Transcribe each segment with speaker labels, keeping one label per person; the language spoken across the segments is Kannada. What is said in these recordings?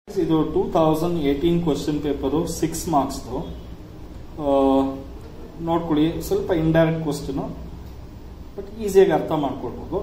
Speaker 1: ಇದು two thousand eighteen question paper six ಮಾರ್ಕ್ಸ್ದು ನೋಡ್ಕೊಳ್ಳಿ ಸ್ವಲ್ಪ ಇಂಡೈರೆಕ್ಟ್ ಕ್ವಶನು ಬಟ್ ಈಸಿಯಾಗಿ ಅರ್ಥ ಮಾಡ್ಕೊಳ್ಬೋದು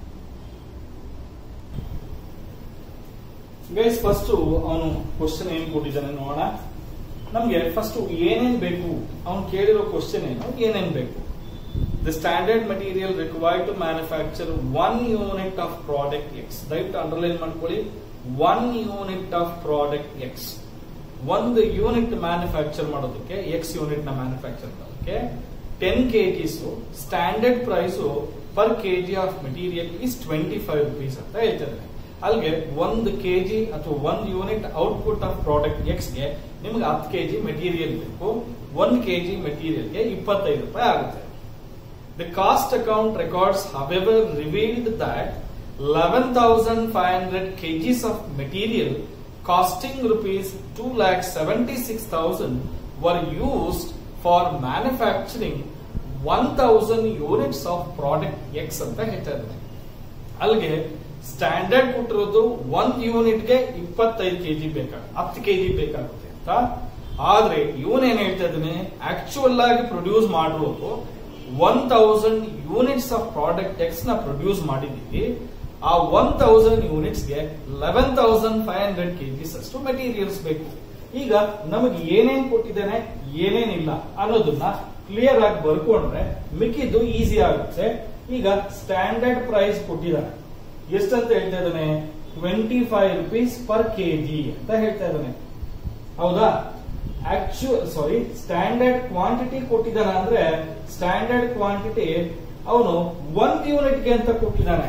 Speaker 1: ಗೈಸ್ ಫಸ್ಟ್ ಅವನು ಕ್ವಶನ್ ಏನ್ ಕೊಟ್ಟಿದ್ದಾನೆ ನೋಡೋಣ ನಮ್ಗೆ ಫಸ್ಟ್ ಏನೇನ್ ಬೇಕು ಅವನು ಕೇಳಿರೋ ಕ್ವಶನ್ ಏನು ಏನೇನ್ ಬೇಕು the standard material required to manufacture one unit of product X ದಯವಿಟ್ಟು ಅಂಡರ್ಲೈನ್ ಮಾಡ್ಕೊಳ್ಳಿ one unit of product X ಒಂದು ಯೂನಿಟ್ ಮ್ಯಾನುಫ್ಯಾಕ್ಚರ್ ಮಾಡೋದಕ್ಕೆ ಎಕ್ಸ್ ಯೂನಿಟ್ ನ ಮ್ಯಾನುಫ್ಯಾಕ್ಚರ್ ಮಾಡೋದಕ್ಕೆ ten kgs standard price per kg of material is twenty five rupees ಅಂತ ಹೇಳ್ತಿದ್ದಾರೆ ಅಲ್ಲಿಗೆ ಒಂದು ಕೆಜಿ ಅಥವಾ ಒಂದು unit output of product X ಗೆ ನಿಮ್ಗೆ ಹತ್ತು ಕೆಜಿ ಮೆಟೀರಿಯಲ್ ಬೇಕು ಒಂದು ಕೆಜಿ ಮೆಟೀರಿಯಲ್ಗೆ ಇಪ್ಪತ್ತೈದು ರೂಪಾಯಿ ಆಗುತ್ತೆ The cost account records, however, revealed that 11,500 kgs of material costing rupees 2,76,000 were used for manufacturing 1,000 units of product X ಅಂತ ಹೇಳ್ತಾ ಇದ್ದಾರೆ ಅಲ್ಲಿಗೆ ಸ್ಟ್ಯಾಂಡರ್ಡ್ ಕೊಟ್ಟಿರೋದು ಒಂದ್ ಯೂನಿಟ್ಗೆ ಇಪ್ಪತ್ತೈದು ಕೆಜಿ ಬೇಕಾಗುತ್ತೆ ಹತ್ತು ಕೆಜಿ ಬೇಕಾಗುತ್ತೆ ಅಂತ ಆದ್ರೆ ಇವನ್ ಏನ್ ಹೇಳ್ತಾ ಇದ್ದಾನೆ ಆಕ್ಚುಯಲ್ ಆಗಿ ಪ್ರೊಡ್ಯೂಸ್ ಮಾಡಿರೋದು one thousand units of product X ನ ಪ್ರೊಡ್ಯೂಸ್ ಮಾಡಿದೀವಿ ಆ ಒನ್ ತೌಸಂಡ್ ಯೂನಿಟ್ಸ್ ಗೆ eleven thousand five hundred kgs ಅಷ್ಟು ಮೆಟೀರಿಯಲ್ಸ್ ಬೇಕು ಈಗ ನಮಗೆ ಏನೇನ್ ಕೊಟ್ಟಿದ್ದಾನೆ ಏನೇನಿಲ್ಲ ಅನ್ನೋದನ್ನ ಕ್ಲಿಯರ್ ಆಗಿ ಬರ್ಕೊಂಡ್ರೆ ಮಿಕ್ಕಿದ್ದು ಈಸಿ ಆಗುತ್ತೆ ಈಗ ಸ್ಟ್ಯಾಂಡರ್ಡ್ ಪ್ರೈಸ್ ಕೊಟ್ಟಿದ್ದಾನೆ ಎಷ್ಟಂತ ಹೇಳ್ತಾ ಇದ್ದಾನೆ twenty five rupees per kg ಅಂತ ಹೇಳ್ತಾ ಇದ್ದಾನೆ ಹೌದಾ ಆಕ್ಚುಯಲ್ ಸಾರಿ ಸ್ಟ್ಯಾಂಡರ್ಡ್ ಕ್ವಾಂಟಿಟಿ ಕೊಟ್ಟಿದ್ದಾನೆ ಅಂದ್ರೆ ಸ್ಟ್ಯಾಂಡರ್ಡ್ ಕ್ವಾಂಟಿಟಿ ಅವನು ಒಂದ್ ಯೂನಿಟ್ಗೆ ಅಂತ ಕೊಟ್ಟಿದ್ದಾನೆ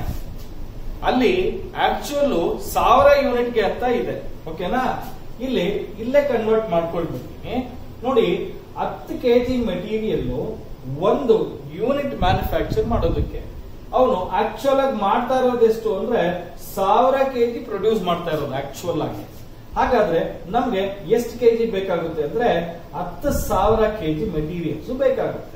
Speaker 1: ಅಲ್ಲಿ ಆಕ್ಚುಯಲ್ ಸಾವಿರ ಯೂನಿಟ್ಗೆ ಅಂತ ಇದೆ ಓಕೆನಾ ಇಲ್ಲಿ ಇಲ್ಲೇ ಕನ್ವರ್ಟ್ ಮಾಡ್ಕೊಳ್ಬಿಡ್ತೀನಿ ನೋಡಿ ಹತ್ತು ಕೆಜಿ ಮೆಟೀರಿಯಲ್ ಒಂದು ಯೂನಿಟ್ ಮ್ಯಾನುಫ್ಯಾಕ್ಚರ್ ಮಾಡೋದಕ್ಕೆ ಅವನು ಆಕ್ಚುಯಲ್ ಆಗಿ ಮಾಡ್ತಾ ಇರೋದು ಎಷ್ಟು ಅಂದ್ರೆ ಸಾವಿರ ಕೆಜಿ ಪ್ರೊಡ್ಯೂಸ್ ಮಾಡ್ತಾ ಇರೋದು ಆಕ್ಚುಯಲ್ ಆಗಿ ಹಾಗಾದ್ರೆ ನಮ್ಗೆ ಎಷ್ಟು ಕೆಜಿ ಬೇಕಾಗುತ್ತೆ ಅಂದ್ರೆ ಹತ್ತು ಸಾವಿರ ಕೆಜಿ ಮೆಟೀರಿಯಲ್ಸ್ ಬೇಕಾಗುತ್ತೆ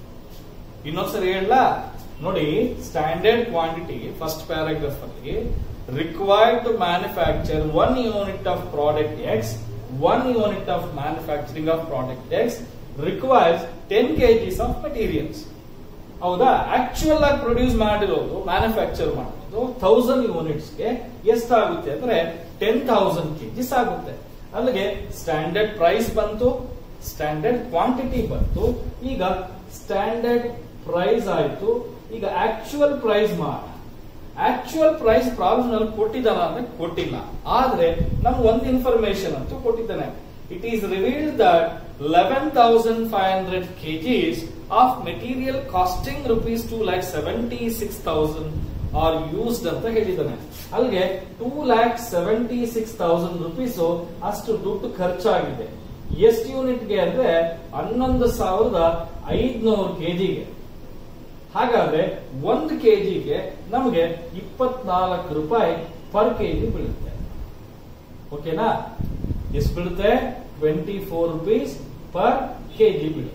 Speaker 1: ಇನ್ನೊಂದ್ಸರಿ ಹೇಳ ನೋಡಿ ಸ್ಟ್ಯಾಂಡರ್ಡ್ ಕ್ವಾಂಟಿಟಿ ಫಸ್ಟ್ ಪ್ಯಾರಾಗ್ರಾಫ್ ಅಲ್ಲಿ required to manufacture one unit of product x one unit of manufacturing of product x requires ten kgs of materials ಹೌದಾ ಆಕ್ಚುಯಲ್ ಆಗಿ ಪ್ರೊಡ್ಯೂಸ್ ಮಾಡಿರೋದು ಮ್ಯಾನುಫ್ಯಾಕ್ಚರ್ ಮಾಡಿರೋದು ಥೌಸಂಡ್ ಯೂನಿಟ್ಸ್ಗೆ ಎಷ್ಟಾಗುತ್ತೆ ಅಂದ್ರೆ ಟೆನ್ ಥೌಸಂಡ್ ಕೆಜಿಸ್ ಆಗುತ್ತೆ ಅಲ್ಲಿಗೆ ಸ್ಟ್ಯಾಂಡರ್ಡ್ ಪ್ರೈಸ್ ಬಂತು ಸ್ಟ್ಯಾಂಡರ್ಡ್ ಕ್ವಾಂಟಿಟಿ ಬಂತು ಈಗ ಸ್ಟ್ಯಾಂಡರ್ಡ್ ಪ್ರೈಸ್ ಆಯ್ತು ಈಗ ಆಕ್ಚುಯಲ್ ಪ್ರೈಸ್ ಮಾಡ ಆಕ್ಚುಯಲ್ ಪ್ರೈಸ್ ಪ್ರಾಬ್ಲಮ್ ನಲ್ಲಿ ಕೊಟ್ಟಿದ್ದಾನ ಅಂದ್ರೆ ಕೊಟ್ಟಿಲ್ಲ ಆದ್ರೆ ನಮ್ಗೆ ಒಂದು ಇನ್ಫಾರ್ಮೇಶನ್ ಅಂತೂ ಕೊಟ್ಟಿದ್ದಾನೆ it is revealed that eleven thousand five hundred kgs of material costing rupees two lakh seventy six thousand are used ಅಂತ ಹೇಳಿದ್ದಾನೆ ಅಲ್ಲಿಗೆ two lakh seventy six thousand rupees ಅಷ್ಟು ದುಡ್ಡು ಖರ್ಚಾಗಿದೆ ಎಷ್ಟು ಯೂನಿಟ್ಗೆ ಅಂದ್ರೆ ಹನ್ನೊಂದು ಸಾವಿರದ ಐದ್ನೂರು ಕೆಜಿಗೆ ಹಾಗಾದ್ರೆ ಒಂದು ಕೆಜಿಗೆ ನಮಗೆ ಇಪ್ಪತ್ನಾಲ್ಕು ರೂಪಾಯಿ ಪರ್ ಕೆಜಿ ಬೀಳುತ್ತೆ ಓಕೆನಾ ಎಷ್ಟು ಬೀಳುತ್ತೆ twenty four rupees per kg ಬೀಳುತ್ತೆ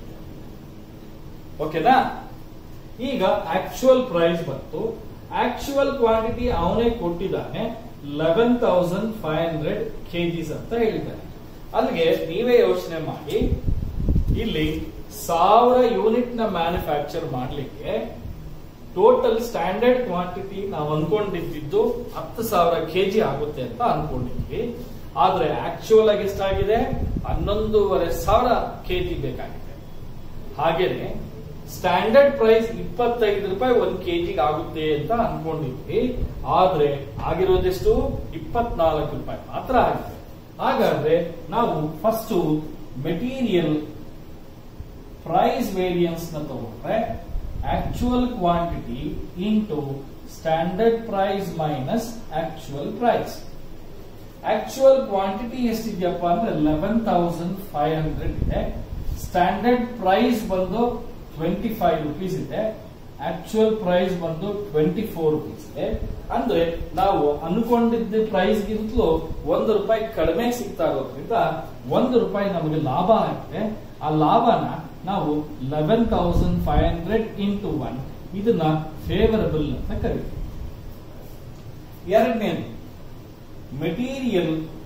Speaker 1: ಓಕೆನಾ ಈಗ ಆಕ್ಚುಯಲ್ ಪ್ರೈಸ್ ಬಂತು ಆಕ್ಚುಯಲ್ ಕ್ವಾಂಟಿಟಿ ಅವನೇ ಕೊಟ್ಟಿದ್ದಾನೆ eleven thousand five hundred kgs ಅಂತ ಹೇಳಿದ್ದಾನೆ ಅಲ್ಲಿಗೆ ನೀವೇ ಯೋಚನೆ ಮಾಡಿ ಇಲ್ಲಿ ಸಾವಿರ ಯೂನಿಟ್ ನ ಮ್ಯಾನುಫ್ಯಾಕ್ಚರ್ ಮಾಡಲಿಕ್ಕೆ ಟೋಟಲ್ ಸ್ಟ್ಯಾಂಡರ್ಡ್ ಕ್ವಾಂಟಿಟಿ ನಾವು ಅನ್ಕೊಂಡಿದ್ದು ಹತ್ತು ಸಾವಿರ ಕೆಜಿ ಆಗುತ್ತೆ ಅಂತ ಅನ್ಕೊಂಡಿದ್ವಿ ಆದ್ರೆ ಆಕ್ಚುಯಲ್ ಆಗಿ ಎಷ್ಟಾಗಿದೆ ಹನ್ನೊಂದೂವರೆ ಸಾವಿರ ಕೆಜಿ ಬೇಕಾಗಿದೆ ಹಾಗೇನೆ ಸ್ಟ್ಯಾಂಡರ್ಡ್ ಪ್ರೈಸ್ ಇಪ್ಪತ್ತೈದು ರೂಪಾಯಿ ಒಂದ್ ಕೆಜಿಗೆ ಆಗುತ್ತೆ ಅಂತ ಅನ್ಕೊಂಡಿದ್ವಿ ಆದ್ರೆ ಆಗಿರೋದೆಷ್ಟು ಇಪ್ಪತ್ನಾಲ್ಕು ರೂಪಾಯಿ ಮಾತ್ರ ಆಗಿದೆ ಹಾಗಾದ್ರೆ ನಾವು ಫಸ್ಟ್ ಮೆಟೀರಿಯಲ್ ಪ್ರೈಸ್ ವೇರಿಯನ್ಸ್ ನ ತಗೊಂಡ್ರೆ actual quantity into standard price minus actual price actual quantity ಎಷ್ಟಿದೆಯಪ್ಪ ಅಂದ್ರೆ ಲೆವೆನ್ ತೌಸಂಡ್ ಫೈವ್ ಹಂಡ್ರೆಡ್ ಇದೆ ಸ್ಟ್ಯಾಂಡರ್ಡ್ ಪ್ರೈಸ್ ಬಂದು ಟ್ವೆಂಟಿ ಫೈವ್ ರುಪೀಸ್ ಇದೆ ಆಕ್ಚುಯಲ್ ಪ್ರೈಸ್ ಬಂದು ಟ್ವೆಂಟಿ ಫೋರ್ ರುಪೀಸ್ ಇದೆ ಅಂದ್ರೆ ನಾವು ಅನ್ಕೊಂಡಿದ್ದ ಪ್ರೈಸ್ ಗಿಂತಲೂ ಒಂದು ರೂಪಾಯಿ ಕಡಿಮೆ ಸಿಗ್ತಾ ಇರೋದ್ರಿಂದ ಒಂದು ರೂಪಾಯಿ ನಮಗೆ ಲಾಭ ಆಗಿದೆ ಆ ಲಾಭನ ನಾವು eleven thousand five hundred into one ಇದನ್ನ ಫೇವರಬಲ್ ಅಂತ ಕರಿತೀವಿ ಎರಡನೇದು material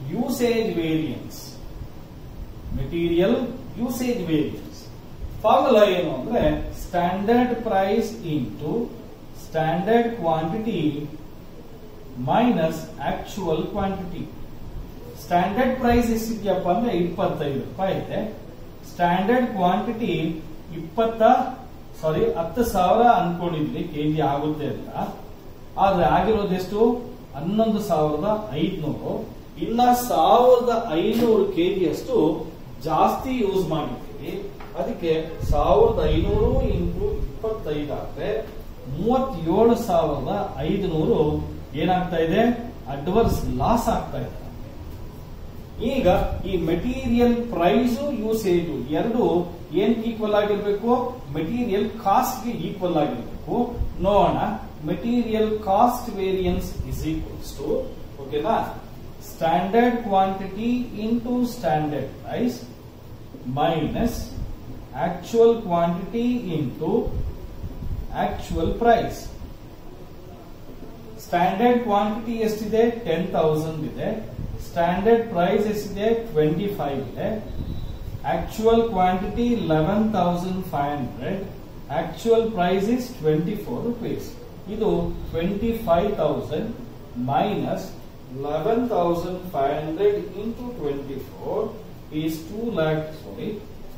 Speaker 1: usage variance material usage variance formula ಏನು ಅಂದ್ರೆ standard price into standard quantity minus actual quantity standard price ಎಷ್ಟಿದ್ಯಪ್ಪ ಅಂದ್ರೆ ಇಪ್ಪತ್ತೈದು ರೂಪಾಯಿ ಇದೆ ಸ್ಟ್ಯಾಂಡರ್ಡ್ ಕ್ವಾಂಟಿಟಿ ಇಪ್ಪತ್ತ ಸಾರಿ ಹತ್ತು ಸಾವಿರ ಅನ್ಕೊಂಡಿದ್ವಿ ಕೆಜಿ ಆಗುತ್ತೆ ಅಂತ ಆದ್ರೆ ಆಗಿರೋದೆಷ್ಟು ಹನ್ನೊಂದು ಸಾವಿರದ ಐದ್ನೂರು ಇನ್ನ ಸಾವಿರದ ಐನೂರು ಕೆಜಿ ಅಷ್ಟು ಜಾಸ್ತಿ ಯೂಸ್ ಮಾಡಿದ್ದೀವಿ ಅದಕ್ಕೆ ಸಾವಿರದ ಐನೂರು ಇಂಟು ಇಪ್ಪತ್ತೈದು ಆದ್ರೆ ಮೂವತ್ತೇಳು ಸಾವಿರದ ಐದುನೂರು ಏನಾಗ್ತಾ ಇದೆ ಅಡ್ವರ್ಸ್ ಲಾಸ್ ಆಗ್ತಾ ಇದೆ ಈಗ ಈ ಮೆಟೀರಿಯಲ್ ಪ್ರೈಸ್ ಯೂಸೇಜ್ ಎರಡು ಏನ್ ಈಕ್ವಲ್ ಆಗಿರ್ಬೇಕು ಮೆಟೀರಿಯಲ್ ಕಾಸ್ಟ್ ಗೆ ಈಕ್ವಲ್ ಆಗಿರ್ಬೇಕು ನೋಡೋಣ material cost variance is equals to ಓಕೆನಾ standard quantity into standard price minus actual quantity into actual price standard quantity ಎಷ್ಟಿದೆ ಟೆನ್ ತೌಸಂಡ್ ಇದೆ ಸ್ಟ್ಯಾಂಡರ್ಡ್ ಪ್ರೈಸ್ ಎಷ್ಟಿದೆ ಟ್ವೆಂಟಿ ಫೈವ್ ಇದೆ actual quantity eleven thousand five hundred actual price is twenty four rupees ಇದು twenty five thousand minus eleven thousand five hundred into twenty four is two lakh sorry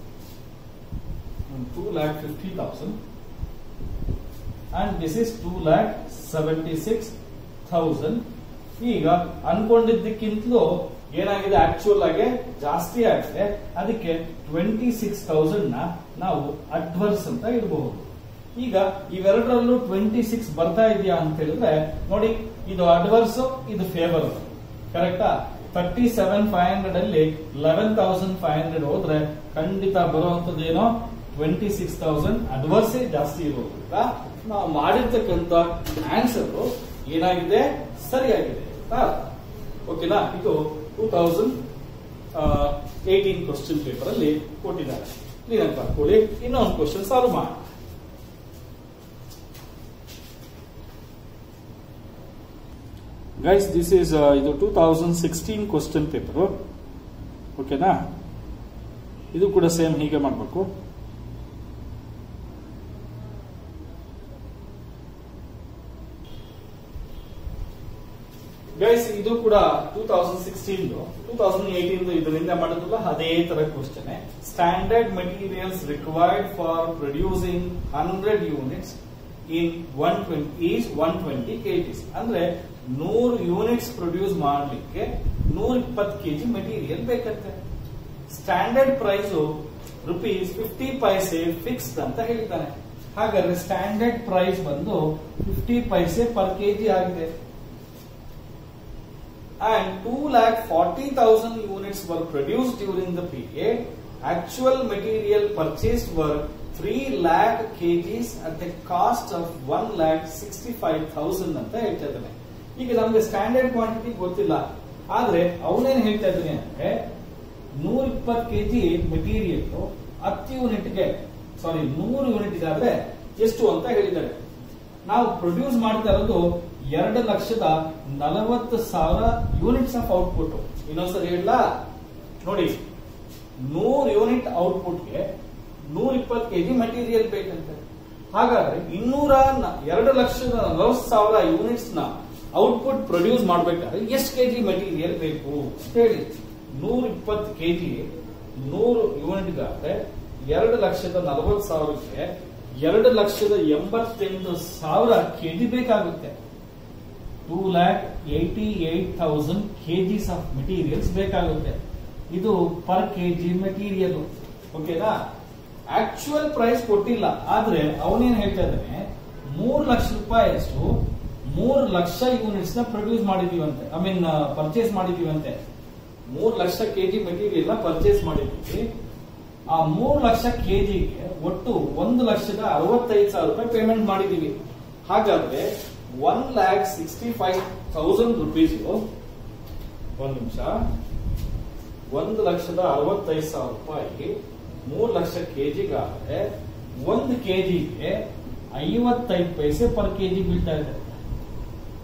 Speaker 1: two lakh fifty thousand and this is two lakh seventy six thousand ಈಗ ಅನ್ಕೊಂಡಿದ್ದಕ್ಕಿಂತಲೂ ಏನಾಗಿದೆ ಆಕ್ಚುಯಲ್ ಆಗಿ ಜಾಸ್ತಿ ಆಗಿದೆ ಅದಕ್ಕೆ ಟ್ವೆಂಟಿ ಸಿಕ್ಸ್ ತೌಸಂಡ್ ನ ನಾವು ಅಡ್ವರ್ಸ್ ಅಂತ ಇಡಬಹುದು ಈಗ ಇವೆರಡರಲ್ಲೂ ಟ್ವೆಂಟಿ ಸಿಕ್ಸ್ ಬರ್ತಾ ಇದೆಯಾ ಅಂತ ಹೇಳಿದ್ರೆ ನೋಡಿ ಇದು ಅಡ್ವರ್ಸ್ ಇದು ಫೇವರ್ ಕರೆಕ್ಟಾ ತರ್ಟಿ ಸೆವೆನ್ ಫೈವ್ ಹಂಡ್ರೆಡ್ ಅಲ್ಲಿ ಲೆವೆನ್ ತೌಸಂಡ್ ಫೈವ್ ಹಂಡ್ರೆಡ್ ಹೋದ್ರೆ ಖಂಡಿತ ಬರುವಂತದ್ದು ಏನೋ ಟ್ವೆಂಟಿ ಸಿಕ್ಸ್ ತೌಸಂಡ್ ಅಡ್ವರ್ಸ್ ಜಾಸ್ತಿ ಇರೋದ್ರಿಂದ ನಾವು ಮಾಡಿರ್ತಕ್ಕಂಥ ಆನ್ಸರ್ ಏನಾಗಿದೆ ಸರಿಯಾಗಿದೆ ಓಕೆನಾ ಇದು two thousand eighteen question paper ಅಲ್ಲಿ ಕೊಟ್ಟಿದ್ದಾರೆ ಕ್ಲೀನ್ ಅಂತ ಹಾಕೊಳ್ಳಿ ಇನ್ನೊಂದು ಕ್ವಶನ್ ಸಾಲ್ವ್ ಮಾಡಿ ಗೈಸ್ ದಿಸ್ ಈಸ್ ಇದು two thousand sixteen question paper ಓಕೆನಾ ಇದು ಕೂಡ ಸೇಮ್ ಹೀಗೆ ಮಾಡಬೇಕು ಗೈಸ್ ಇದು ಕೂಡ two thousand sixteen two thousand eighteen ಇದರಿಂದ ಮಾಡಿದ್ರಲ್ಲ ಅದೇ ತರ question standard materials required for producing hundred units in one twenty is one twenty kgs ಅಂದ್ರೆ ನೂರು ಯೂನಿಟ್ಸ್ ಪ್ರೊಡ್ಯೂಸ್ ಮಾಡಲಿಕ್ಕೆ ನೂರ ಇಪ್ಪತ್ತು ಕೆಜಿ ಮೆಟೀರಿಯಲ್ ಬೇಕಂತೆ standard price rupees fifty paise fixed ಅಂತ ಹೇಳ್ತಾನೆ ಹಾಗಾದ್ರೆ ಸ್ಟ್ಯಾಂಡರ್ಡ್ ಪ್ರೈಸ್ ಬಂದು ಫಿಫ್ಟಿ ಪೈಸೆ ಪರ್ ಕೆಜಿ ಆಗಿದೆ and 2 lakh 40,000 units were produced during the period. Actual material purchased were 3 lakh kgs at a cost of 1 lakh 65,000 ಅಂತ ಹೇಳ್ತಾ ಇದ್ದಾನೆ ಈಗ ನಮ್ಗೆ ಸ್ಟ್ಯಾಂಡರ್ಡ್ ಕ್ವಾಂಟಿಟಿ ಗೊತ್ತಿಲ್ಲ ಆದ್ರೆ ಅವನೇನ್ ಹೇಳ್ತಾ ಇದ್ದಾನೆ ಅಂದ್ರೆ ನೂರ ಇಪ್ಪತ್ತು ಕೆಜಿ ಮೆಟೀರಿಯಲ್ ಹತ್ತು ಯೂನಿಟ್ಗೆ ಸಾರಿ ನೂರು ಯೂನಿಟ್ ಆದ್ರೆ ಎಷ್ಟು ಅಂತ ಹೇಳಿದ್ದಾರೆ ನಾವು ಪ್ರೊಡ್ಯೂಸ್ ಮಾಡ್ತಾ ಇರೋದು ಎರಡು ಲಕ್ಷದ ನಲವತ್ತು ಸಾವಿರ ಯೂನಿಟ್ಸ್ ಆಫ್ ಔಟ್ಪುಟ್ ಇನ್ನೊಂದ್ಸರಿ ಹೇಳ ನೋಡಿ ನೂರು ಯೂನಿಟ್ ಔಟ್ಪುಟ್ಗೆ ನೂರ ಇಪ್ಪತ್ತು ಕೆಜಿ ಮೆಟೀರಿಯಲ್ ಬೇಕಂತೆ ಹಾಗಾದ್ರೆ ಇನ್ನೂರ ನ- ಎರಡು ಲಕ್ಷದ ನಲವತ್ತು ಸಾವಿರ ಯೂನಿಟ್ಸ್ ನ ಔಟ್ಪುಟ್ ಪ್ರೊಡ್ಯೂಸ್ ಮಾಡ್ಬೇಕಾದ್ರೆ ಎಷ್ಟು ಕೆಜಿ ಮೆಟೀರಿಯಲ್ ಬೇಕು ಅಂತ ಹೇಳಿ ನೂರ ಇಪ್ಪತ್ತು ಕೆಜಿ ನೂರು ಯೂನಿಟ್ಗಾದ್ರೆ ಎರಡು ಲಕ್ಷದ ನಲವತ್ತು ಸಾವಿರಕ್ಕೆ ಎರಡು ಲಕ್ಷದ ಎಂಬತ್ತೆಂಟು ಸಾವಿರ ಕೆಜಿ ಬೇಕಾಗುತ್ತೆ two lakh eighty eight thousand kgs of materials ಬೇಕಾಗುತ್ತೆ ಇದು ಪರ್ ಕೆಜಿ ಮೆಟೀರಿಯಲ್ ಓಕೆನಾ ಆಕ್ಚುಯಲ್ ಪ್ರೈಸ್ ಕೊಟ್ಟಿಲ್ಲ ಆದ್ರೆ ಅವನೇನ್ ಹೇಳ್ತಾ ಇದ್ದಾನೆ ಮೂರು ಲಕ್ಷ ರೂಪಾಯಿಯಷ್ಟು ಮೂರು ಲಕ್ಷ ಯೂನಿಟ್ಸ್ ನ ಪ್ರೊಡ್ಯೂಸ್ ಮಾಡಿದೀವಂತೆ ಐ ಮೀನ್ ಪರ್ಚೇಸ್ ಮಾಡಿದೀವಂತೆ ಮೂರು ಲಕ್ಷ ಕೆಜಿ ಮೆಟೀರಿಯಲ್ ನ ಪರ್ಚೇಸ್ ಮಾಡಿದ್ವಿ ಆ ಮೂರು ಲಕ್ಷ ಕೆಜಿಗೆ ಒಟ್ಟು ಒಂದು ಲಕ್ಷದ ಅರವತ್ತೈದು ಸಾವಿರ ರೂಪಾಯಿ ಪೇಮೆಂಟ್ ಮಾಡಿದೀವಿ ಹಾಗಾದ್ರೆ one lakh sixty five thousand rupees ಒಂದು ನಿಮಿಷ ಒಂದು ಲಕ್ಷದ ಅರವತ್ತೈದು ಸಾವಿರ ರೂಪಾಯಿ ಮೂರು ಲಕ್ಷ ಕೆಜಿಗಾದ್ರೆ ಒಂದು ಕೆಜಿಗೆ ಐವತ್ತೈದು ಪೈಸೆ ಪರ್ ಕೆಜಿ ಬೀಳ್ತಾ ಇದೆ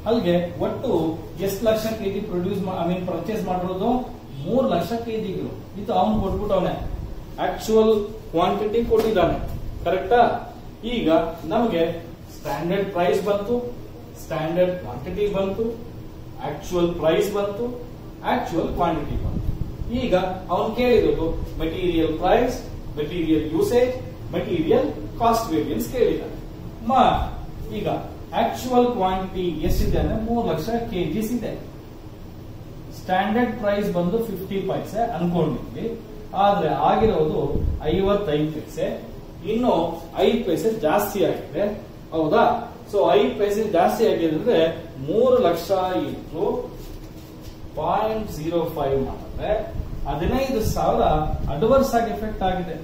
Speaker 1: ಅಲ್ಲಿಗೆ ಒಟ್ಟು ಎಷ್ಟು ಲಕ್ಷ kg produce I mean purchase ಮಾಡಿರೋದು ಮೂರು ಲಕ್ಷ ಕೆಜಿಗಳು ಇದು ಅವನು ಕೊಟ್ಬಿಟ್ಟವನೆ ಆಕ್ಚುಯಲ್ ಕ್ವಾಂಟಿಟಿ ಕೊಟ್ಟಿದ್ದಾನೆ ಕರೆಕ್ಟಾ ಈಗ ನಮಗೆ ಸ್ಟ್ಯಾಂಡರ್ಡ್ ಪ್ರೈಸ್ ಬಂತು ಸ್ಟ್ಯಾಂಡರ್ಡ್ ಕ್ವಾಂಟಿಟಿ ಬಂತು ಆಕ್ಚುಯಲ್ ಪ್ರೈಸ್ ಬಂತು ಆಕ್ಚುಯಲ್ ಕ್ವಾಂಟಿಟಿ ಬಂತು ಈಗ ಅವನು ಕೇಳಿರೋದು material price material usage material cost variance ಕೇಳಿದ್ದಾನೆ ಮಾ ಈಗ ಆಕ್ಚುಯಲ್ ಕ್ವಾಂಟಿಟಿ ಎಷ್ಟಿದೆ ಅಂದ್ರೆ ಮೂರು ಲಕ್ಷ ಕೆಜಿಸ್ ಇದೆ ಸ್ಟ್ಯಾಂಡರ್ಡ್ ಪ್ರೈಸ್ ಬಂದು ಫಿಫ್ಟಿ ಪೈಸೆ ಅನ್ಕೊಂಡಿದ್ವಿ ಆದ್ರೆ ಆಗಿರೋದು ಐವತ್ತೈದು ಪೈಸೆ ಇನ್ನು ಐದು ಪೈಸೆ ಜಾಸ್ತಿ ಆಗಿದೆ ಹೌದಾ ಸೊ ಐದು ಪೈಸೆ ಜಾಸ್ತಿ ಆಗಿದೆ ಅಂದ್ರೆ ಮೂರು ಲಕ್ಷ ಇಂಟು ಪಾಯಿಂಟ್ ಜೀರೋ ಫೈವ್ ಮಾಡಿದ್ರೆ ಹದಿನೈದು ಸಾವಿರ ಅಡ್ವರ್ಸ್ ಆಗಿ ಎಫೆಕ್ಟ್ ಆಗಿದೆ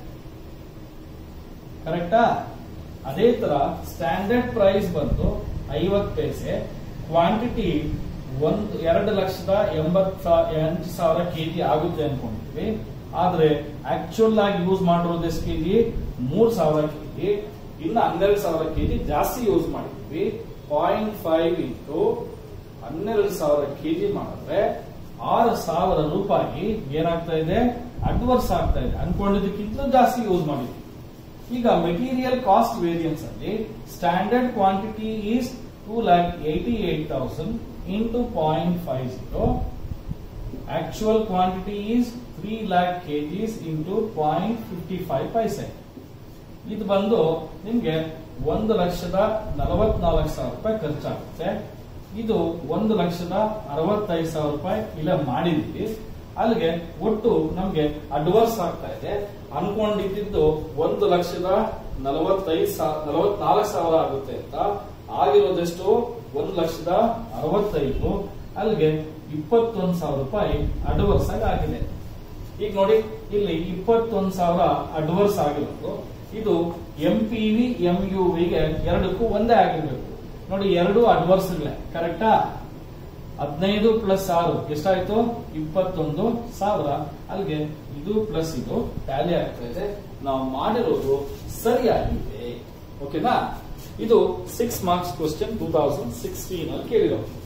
Speaker 1: ಕರೆಕ್ಟಾ ಅದೇ ತರ ಸ್ಟ್ಯಾಂಡರ್ಡ್ ಪ್ರೈಸ್ ಬಂದು ಐವತ್ತು ಪೈಸೆ ಕ್ವಾಂಟಿಟಿ ಒಂದು ಎರಡು ಲಕ್ಷದ ಎಂಬತ್ತ ಎಂಟು ಸಾವಿರ ಕೆಜಿ ಆಗುತ್ತೆ ಅನ್ಕೊಂಡಿದ್ವಿ ಆದ್ರೆ ಆಕ್ಚುಯಲ್ ಆಗಿ ಯೂಸ್ ಮಾಡಿರೋದು ಎಷ್ಟು ಕೆಜಿ ಮೂರ್ ಸಾವಿರ ಕೆಜಿ ಇನ್ನು ಹನ್ನೆರಡು ಸಾವಿರ ಕೆಜಿ ಜಾಸ್ತಿ ಯೂಸ್ ಮಾಡಿದ್ವಿ ಪಾಯಿಂಟ್ ಫೈವ್ ಇಂಟು ಹನ್ನೆರಡು ಸಾವಿರ ಕೆಜಿ ಮಾಡಿದ್ರೆ ಆರು ಸಾವಿರ ರೂಪಾಯಿ ಏನಾಗ್ತಾ ಇದೆ ಅಡ್ವರ್ಸ್ ಆಗ್ತಾ ಇದೆ ಅನ್ಕೊಂಡಿದ್ದಕ್ಕಿಂತಲೂ ಜಾಸ್ತಿ ಯೂಸ್ ಮಾಡಿದ್ವಿ ಈಗ ಮೆಟೀರಿಯಲ್ ಕಾಸ್ಟ್ ವೇರಿಯನ್ಸ್ ಅಲ್ಲಿ standard quantity is two lakh eighty eight thousand into point five zero actual quantity is three lakh kgs into point fifty five paise ಇದು ಬಂದು ನಿಮ್ಗೆ ಒಂದು ಲಕ್ಷದ ನಲವತ್ನಾಲ್ಕು ಸಾವಿರ ರೂಪಾಯಿ ಖರ್ಚಾಗುತ್ತೆ ಇದು ಒಂದು ಲಕ್ಷದ ಅರವತ್ತೈದು ಸಾವಿರ ರೂಪಾಯಿ ಇಲ್ಲ ಮಾಡಿದ್ವಿ ಅಲ್ಲಿಗೆ ಒಟ್ಟು ನಮ್ಗೆ ಅಡ್ವರ್ಸ್ ಆಗ್ತಾ ಇದೆ ಅನ್ಕೊಂಡಿದ್ದು ಒಂದು ಲಕ್ಷದ ನಲವತ್ತೈದು ನಲವತ್ನಾಲ್ಕು ಸಾವಿರ ಆಗುತ್ತೆ ಅಂತ ಆಗಿರೋದೆಷ್ಟು ಒಂದು ಲಕ್ಷದ ಅರವತ್ತೈದು ಅಲ್ಲಿಗೆ ಇಪ್ಪತ್ತೊಂದು ಸಾವಿರ ರೂಪಾಯಿ ಅಡ್ವರ್ಸ್ ಆಗಿ ಆಗಿದೆ ಈಗ ನೋಡಿ ಇಲ್ಲಿ ಇಪ್ಪತ್ತೊಂದು ಸಾವಿರ ಅಡ್ವರ್ಸ್ ಆಗಿರೋದು ಇದು M P V M U ವಿಗೆ ಎರಡಕ್ಕೂ ಒಂದೇ ಆಗಿರ್ಬೇಕು ನೋಡಿ ಎರಡು ಅಡ್ವರ್ಸ್ ಕರೆಕ್ಟಾ ಹದಿನೈದು ಪ್ಲಸ್ ಆರು ಎಷ್ಟಾಯ್ತು ಇಪ್ಪತ್ತೊಂದು ಸಾವಿರ ಅಲ್ಲಿಗೆ ಇದು ಪ್ಲಸ್ ಇದು ಟ್ಯಾಲಿ ಆಗ್ತಾ ಇದೆ ನಾವು ಮಾಡಿರೋದು ಸರಿಯಾಗಿದೆ ಓಕೆನಾ ಇದು six marks question two thousand sixteen ಅಲ್ಲಿ ಕೇಳಿರೋದು